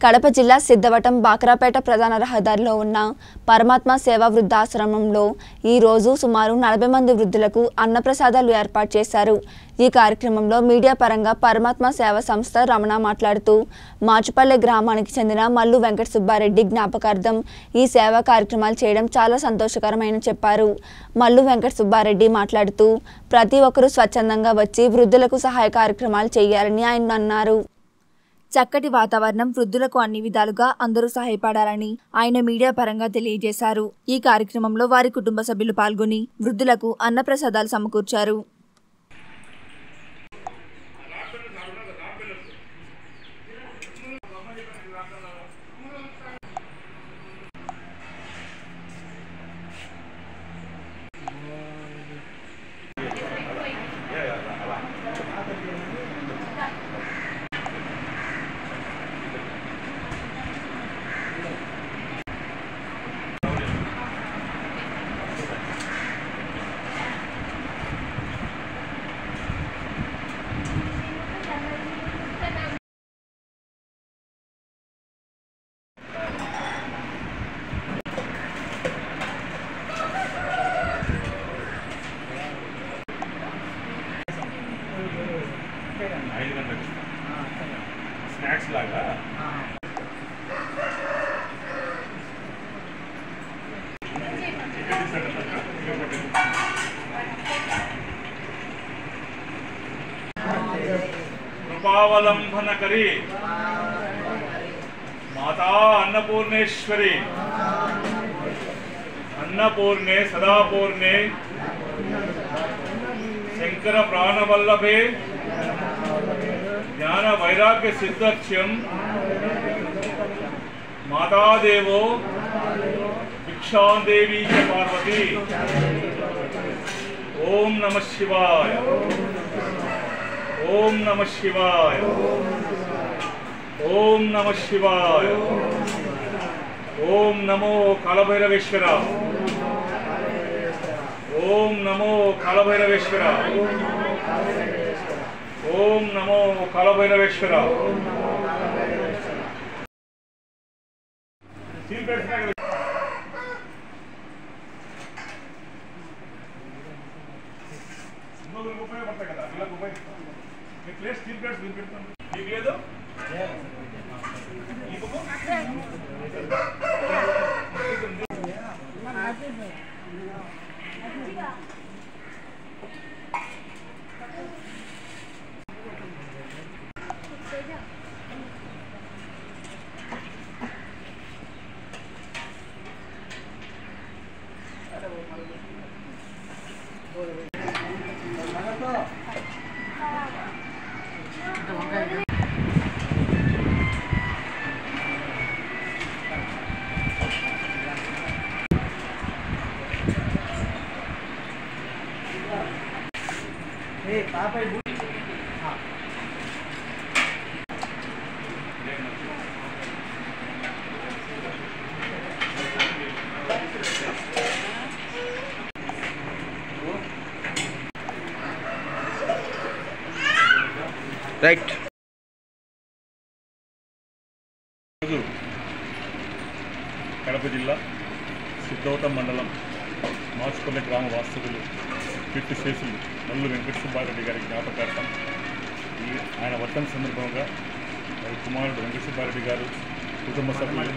కడప జిల్లా సిద్ధవటం బాక్రాపేట ప్రధాన రహదారిలో ఉన్న పరమాత్మ సేవా వృద్ధాశ్రమంలో ఈ రోజు సుమారు నలభై మంది వృద్ధులకు అన్నప్రసాదాలు ఏర్పాటు చేశారు ఈ కార్యక్రమంలో మీడియా పరంగా పరమాత్మ సేవా సంస్థ రమణ మాట్లాడుతూ మాచుపల్లె గ్రామానికి చెందిన మల్లు వెంకట సుబ్బారెడ్డి జ్ఞాపకార్థం ఈ సేవా కార్యక్రమాలు చేయడం చాలా సంతోషకరమైన చెప్పారు మల్లు వెంకట సుబ్బారెడ్డి మాట్లాడుతూ ప్రతి ఒక్కరూ స్వచ్ఛందంగా వచ్చి వృద్ధులకు సహాయ కార్యక్రమాలు చేయాలని ఆయన అన్నారు చక్కటి వాతావరణం వృద్ధులకు అన్ని విధాలుగా అందరూ సహాయపడాలని ఆయన మీడియా పరంగా తెలియజేశారు ఈ కార్యక్రమంలో వారి కుటుంబ సభ్యులు పాల్గొని వృద్ధులకు అన్నప్రసాదాలు సమకూర్చారు ఐదు గంటలకు స్నాక్స్ లాగా కృపావలంబన కరి మాతా అన్నపూర్ణేశ్వరి అన్నపూర్ణే సదాపూర్ణే శంకర ప్రాణవల్లభే జ్ఞాన వైరాగ్య సిద్ధక్ష్యం మాతాదేవో భిక్షాందేవీ చ పార్వతి ఓం నమ శివాయ ఓం నమ శివాయ ఓం నమ శివాయ ఓం నమో కాలభైరవేశ్వర ఓం నమో కాలభైరవేశ్వర ఓం నమో కాలభైరవేశ్వర స్టీల్ ప్లేట్స్ ఉన్నాయి కదా. ఇంకొకరికి ఉపయోగపడతాయి కదా వీళ్ళకి ఉపయోగపడతాయి మీ ప్లేట్ స్టీల్ ప్లేట్స్ మీకు పెడతాను మీకు లేదు ఈ బుక్ రైట్ రోజు కడప జిల్లా సిద్ధవటం మండలం మాచుపల్లి గ్రామ వాస్తవులు కీర్తి శేషులు మల్లు వెంకట సుబ్బారెడ్డి గారి జ్ఞాపకార్థం ఈ ఆయన వర్ధన సందర్భంగా వారి కుమారుడు వెంకట సుబ్బారెడ్డి గారు కుటుంబ సభ్యులు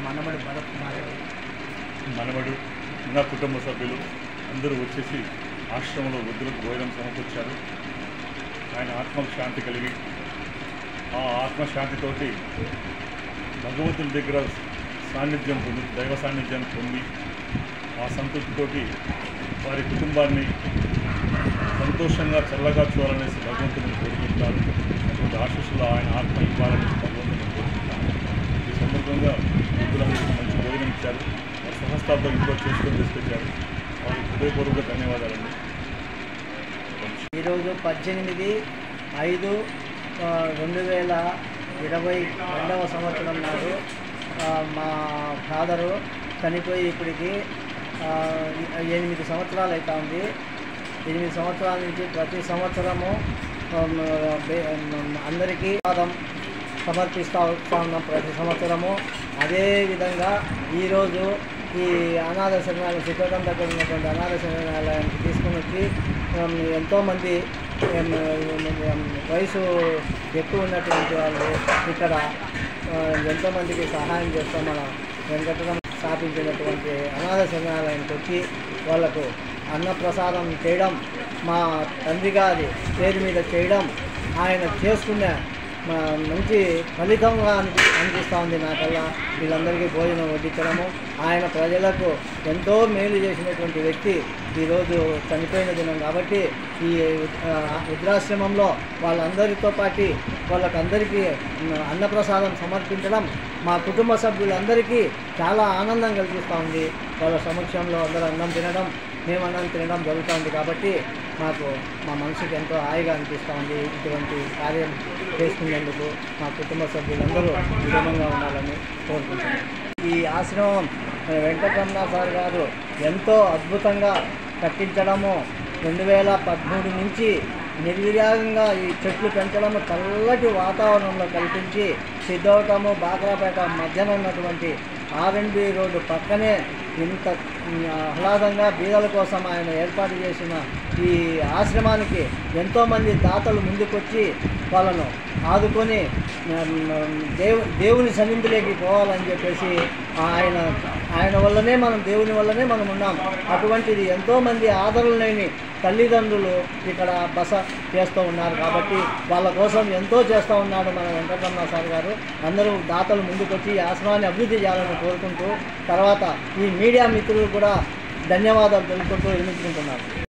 మనవడు ఇంకా కుటుంబ సభ్యులు అందరూ వచ్చేసి ఆశ్రమంలో వృద్ధులకు భోజనం సమకూర్చారు ఆయన ఆత్మకు శాంతి కలిగి ఆ ఆత్మశాంతితోటి భగవంతుని దగ్గర సాన్నిధ్యం పొంది దైవ సాన్నిధ్యం పొంది ఆ సంతృప్తితోటి వారి కుటుంబాన్ని సంతోషంగా చల్లగా చూడాలనేసి భగవంతుని కోరుకుంటున్నారు అటువంటి ఆశీస్సులు ఆయన ఆత్మ ఇవ్వాలని భగవంతుని కోరుకుంటున్నారు ఈ సందర్భంగా వృద్ధులందరికీ మంచి భోజనం ఇచ్చారు వారి సహస్థాపన ఇంట్లో చేసుకొని తీసుకొచ్చారు వారికి హృదయపూర్వక ధన్యవాదాలండి ఈరోజు పద్దెనిమిది ఐదు ఆ, రెండు వేల ఇరవై రెండవ సంవత్సరం నాడు ఆ, మా ఫాదరు చనిపోయి ఇప్పటికి ఆ, ఎనిమిది సంవత్సరాలు అవుతా ఉంది ఎనిమిది సంవత్సరాల నుంచి ప్రతి సంవత్సరము ఆ, బే- అందరికీ పాదం సమర్పిస్తూ వస్తూ ఉన్నాం ప్రతి సంవత్సరము అదేవిధంగా ఈరోజు ఈ అనాథ శరణాలయం సిద్ధోటం దగ్గర ఉన్నటువంటి అనాథ శరణాలయానికి తీసుకుని వచ్చి ఉమ్, ఎంతోమంది ఉమ్, ఉమ్, వయసు ఎక్కువ ఉన్నటువంటి వాళ్ళు ఇక్కడ ఆ, ఎంతోమందికి సహాయం చేస్తాం మన వెంకటరం స్థాపించినటువంటి అనాథ శరణాలయానికి వచ్చి వాళ్ళకు అన్నప్రసాదం చేయడం మా తండ్రి గారి పేరు మీద చేయడం ఆయన చేసుకున్న మా మంచి ఫలితంగా అనిపి అనిపిస్తూ ఉంది నాకల్లా వీళ్ళందరికీ భోజనం వడ్డించడము ఆయన ప్రజలకు ఎంతో మేలు చేసినటువంటి వ్యక్తి ఈరోజు చనిపోయిన దినం కాబట్టి ఈ ఆ, వృద్ధాశ్రమంలో వాళ్ళందరితో పాటు వాళ్ళకందరికీ ఉమ్, అన్నప్రసాదం సమర్పించడం మా కుటుంబ సభ్యులందరికీ చాలా ఆనందం కలిగిస్తూ ఉంది వాళ్ళ సమక్షంలో అందరూ అన్నం తినడం మేము అన్నం తినడం జరుగుతుంది కాబట్టి మాకు మా మనసుకి ఎంతో హాయిగా అనిపిస్తూ ఉంది ఇటువంటి కార్యం చేసుకునేందుకు మా కుటుంబ సభ్యులందరూ క్షేమంగా ఉండాలని కోరుకుంటున్నాను ఈ ఆశ్రమం మన వెంకటరమణ సార్ గారు ఎంతో అద్భుతంగా కట్టించడము రెండు వేల పదమూడు నుంచి నిర్విరాగంగా ఈ చెట్లు పెంచడము చల్లటి వాతావరణంలో కల్పించి సిద్ధవటము బాగ్రాపేట మధ్యన ఉన్నటువంటి ఆర్ఎండ్బి రోడ్డు పక్కనే ఇంత ఉమ్, ఆహ్లాదంగా బీదల కోసం ఆయన ఏర్పాటు చేసిన ఈ ఆశ్రమానికి ఎంతోమంది దాతలు ముందుకొచ్చి వాళ్ళను ఆదుకొని ఉమ్, దేవు దేవుని సన్నిధిలోకి పోవాలని చెప్పేసి ఆయన ఆయన వల్లనే మనం దేవుని వల్లనే మనం ఉన్నాం అటువంటిది ఎంతోమంది ఆదరణ లేని తల్లిదండ్రులు ఇక్కడ బస చేస్తూ ఉన్నారు కాబట్టి వాళ్ళ కోసం ఎంతో చేస్తూ ఉన్నాడు మన వెంకటరమణ సార్ గారు అందరూ దాతలు ముందుకొచ్చి ఈ ఆశ్రమాన్ని అభివృద్ధి చేయాలని కోరుకుంటూ తర్వాత ఈ మీడియా మిత్రులు కూడా ధన్యవాదాలు తెలుపుకుంటూ వినిపించుకుంటున్నారు